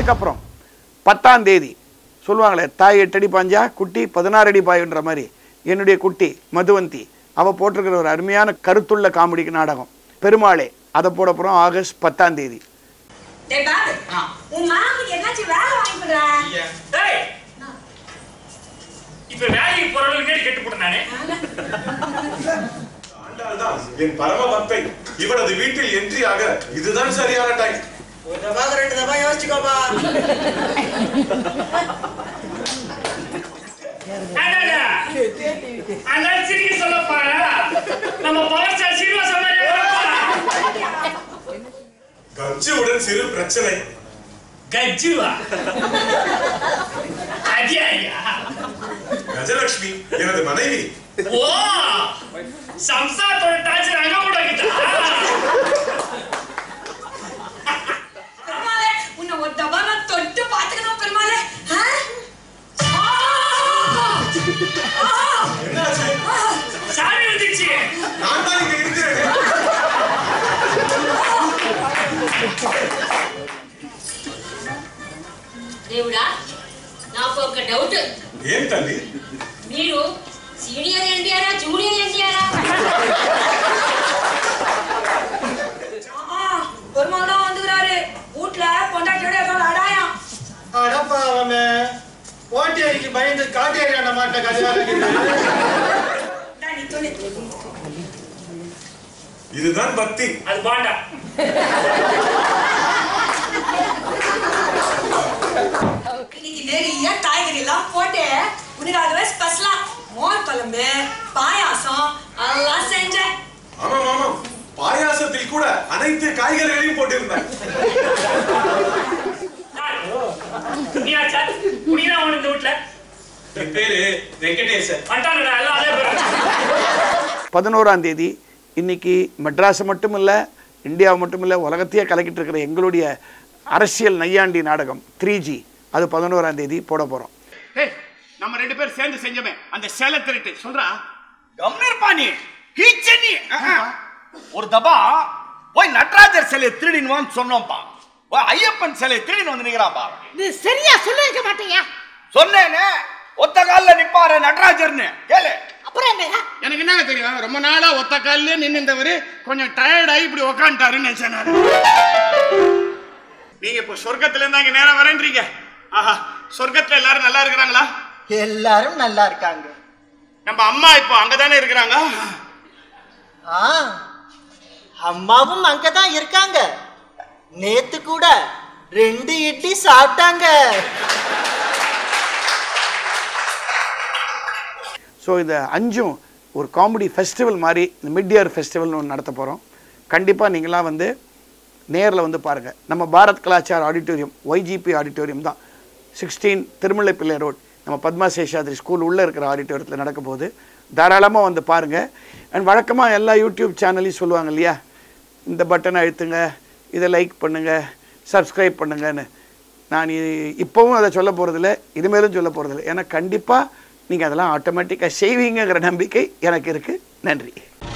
அதுக்கப்புறம் பத்தாம் தேதி சொல்லுவாங்களே தாய் எட்டு அடி பாஞ்சா குட்டி பதினாறு அடி பாயுன்ற மாதிரி என்னுடைய குட்டி மதுவந்தி அவ போட்டிருக்கிற ஒரு அருமையான கருத்துள்ள காமெடிக்கு நாடகம் பெருமாளே அதை போட போகிறோம் ஆகஸ்ட் பத்தாம் தேதி டேய் பாபு உன் மாமிக்கு என்னாச்சும் வேலை வாங்கி கொடுறா டேய் இப்ப வேலைக்கு போறவங்களுக்கு கெட்டு போட்டேன் நானே ஆண்டாள்தான் என் பரம பக்தை இவனது வீட்டில் என்ட்ரி ஆக இதுதான் சரியான டைம் ஒரு தபாக்கு ரெண்டு தபா யோசிச்சுக்கோப்பா அடடா. அந்த சிரிக்க சொல்ல போறா நம்ம பவர் ஸ்டார் சீனிவாசன் மாதிரியே இருப்பா. கட்சியுடன் சிறு பிரச்சனை கஜ்ஜுவா அடியா கஜலட்சுமி எனது மனைவி ஓ சம்சாரத்தோட டார்ச்சர் அங்க கூட பெருமாளே உன்னை ஒரு தபா நான் தொட்டு பாத்துக்கணும் பெருமாளே ஆ? ஆ! ஆ! என்னாச்சு சாமி வந்துச்சு நான் தான் இங்க இருக்கிறேன் దేవుడా నాకు ఒక డౌట్ ஏன் தள்ளி మీరు సీనియర్ ఎన్టీఆరా జూనియర్ ఎన్టీఆరా ஆ, பெருமாள் தான் வந்துக்கிறாரு வீட்டுல பொண்டாட்டியோட ஏதோ அடாயம் அடப்பா அவன் ஓட்டியடிக்கு பயந்து காட்டியாடி மாட்ட கதையா இருக்குது டா, நீ துணி இதுதான் பக்தி அது பாண்டா இன்னைக்கு நிறைய காய்கறி எல்லாம் போட்டு உனக்காகவே ஸ்பெஷலா மோர் குழம்பு பாயாசம் எல்லாம் செஞ்சேன் ஆமாம் ஆமாம் பாயாசத்தில் கூட அனைத்து காய்கறிகளையும் போட்டிருந்தேன் நீ ஆச்சா குடிதான் அவனு இந்த வீட்டுல என் பேரு வெங்கடேசன் வந்துட்டாங்கடா எல்லாம் அதே பேர் பதினோராம் தேதி இன்னைக்கு மெட்ராஸ் மட்டும் இல்லை இந்தியா மட்டும் இல்லை உலகத்தையே கலக்கிட்டு இருக்கிற எங்களுடைய அரசியல் நையாண்டி நாடகம் த்ரீ ஜி அது பதினோராம் தேதி போட போகிறோம் நம்ம ரெண்டு பேர் சேர்ந்து செஞ்சோமே அந்த சேலை திருட்டு சொல்றா கம்மிருப்பா நீ கீச்ச நீ ஒரு தபா போய் நடராஜர் சிலையை திருடினுவான்னு சொன்னோம்ப்பா போய் ஐயப்பன் சிலையை திருடின்னு வந்து நிக்கிறாப்பா இது சரியா சொல்லிருக்க மாட்டீங்க சொன்னேனே ஒத்த கால்ல நிப்பாரு நடராஜர்னு கேளு அப்புறம் என்ன எனக்கு என்னங்க தெரியும் ரொம்ப நாளா ஒத்த காலிலே நின்னுந்தவர் கொஞ்சம் டயர்டாகி இப்படி உக்காந்துட்டாருன்னு நினைச்சேன் நான். நீங்க இப்போ சொர்க்கத்துல இருந்தா இங்க நேரம் வரேன்றீங்க ஆஹா சொர்க்கத்துல எல்லாரும் நல்லா இருக்கிறாங்களா எல்லாரும் நல்லா இருக்காங்க நம்ம அம்மா இப்போ அங்கதானே இருக்கிறாங்க ஆ அம்மாவும் அங்கதான் இருக்காங்க நேத்து கூட ரெண்டு இட்லி சாப்பிட்டாங்க ஸோ இந்த அஞ்சும் ஒரு காமெடி ஃபெஸ்டிவல் மாதிரி இந்த மிட் இயர் ஃபெஸ்டிவல்னு ஒன்று நடத்த போகிறோம் கண்டிப்பாக நீங்களாம் வந்து நேரில் வந்து பாருங்கள் நம்ம பாரத் கலாச்சார ஆடிட்டோரியம் ஒய்ஜிபி ஆடிட்டோரியம் தான் சிக்ஸ்டீன் திருமலைப்பிள்ளை ரோட் நம்ம பத்மா சேஷாத்ரி ஸ்கூல் உள்ளே இருக்கிற ஆடிட்டோரியத்தில் நடக்க போகுது தாராளமாக வந்து பாருங்கள் அண்ட் வழக்கமாக எல்லா யூடியூப் சேனலையும் சொல்லுவாங்க இல்லையா இந்த பட்டனை அழுத்துங்க இதை லைக் பண்ணுங்கள் சப்ஸ்கிரைப் பண்ணுங்கன்னு நான் இ- இப்போவும் அதை சொல்ல போகிறதில்ல இனிமேலும் சொல்ல போகிறதில்ல ஏன்னா கண்டிப்பாக நீங்கள் அதெல்லாம் ஆட்டோமேட்டிக்காக செய்வீங்கங்கிற நம்பிக்கை எனக்கு இருக்குது நன்றி